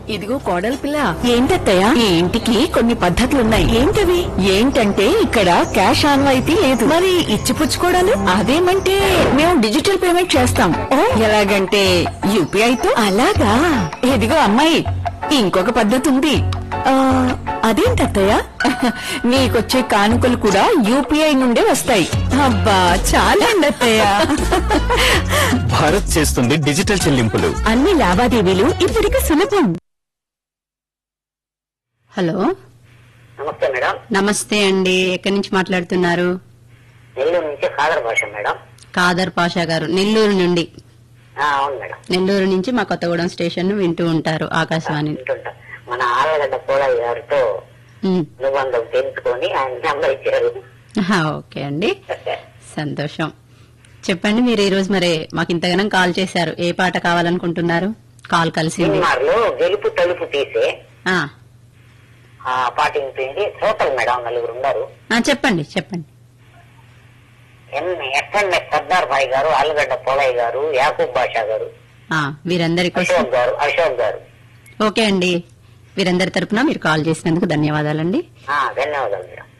ఇదిగో కోడలి పిల్ల ఏంటత్తయ్యా ఈ ఇంటికి కొన్ని పద్ధతులున్నాయి ఏంటవి ఏంటంటే ఇక్కడ క్యాష్ ఆన్ అయితే లేదు మరి ఇచ్చిపుచ్చుకోవడాలు అదేమంటే మేము డిజిటల్ పేమెంట్ చేస్తాం ఎలాగంటే యూపీఐ తో అలాగా ఇదిగో అమ్మాయి ఇంకొక పద్ధతి ఉంది అదేంటత్తయ్యా నీకొచ్చే కానుకలు కూడా యూపీఐ నుండే వస్తాయి అబ్బా చాలా అత్తయ్యా భారత్ చేస్తుంది డిజిటల్ చెల్లింపులు అన్ని లావాదేవీలు ఇప్పటికి సులభం హలో నమస్తే మేడం నమస్తే అండి ఎక్కడి నుంచి మాట్లాడుతున్నారు నెల్లూరు నుంచి ఖాదర్ భాష మేడం కాదర్ పాషా గారు నెల్లూరు నుండి ఆ, అవును మేడం నెల్లూరు నుంచి మా కొత్తగూడెం స్టేషన్ ను వింటూ ఉంటారు ఆకాశవాణి వింటుంటా మన ఆలగడ్డ పోలయ్య గారితో ఉమ్. అనుబంధం తెలుసుకొని ఆయన నెంబర్ ఇచ్చారు ఆహా, ఓకే అండి సంతోషం చెప్పండి మీరు ఈ రోజు మరి మాకు ఇంతగానం కాల్ చేశారు ఏ పాట కావాలనుకుంటున్నారు కాల్ కలిసింది సినిమాలో గెలుపు తలుపు తీసే ఆ, ఆ పాట వినిపింది శ్రోతలు మేడం నలుగురు ఉన్నారు ఆ, చెప్పండి చెప్పండి ఎస్ఎంఎస్ సర్దార్ భాయ్ గారు ఆలగడ్డ పోలయ్య గారు యాకూబ్ బాషా గారు ఆ, వీరందరి కోసం అశోక్ గారు అశోక్ గారు ఓకే అండి వీరందరి తరపున మీరు కాల్ చేసినందుకు ధన్యవాదాలండి ఆ, ధన్యవాదాలు మేడం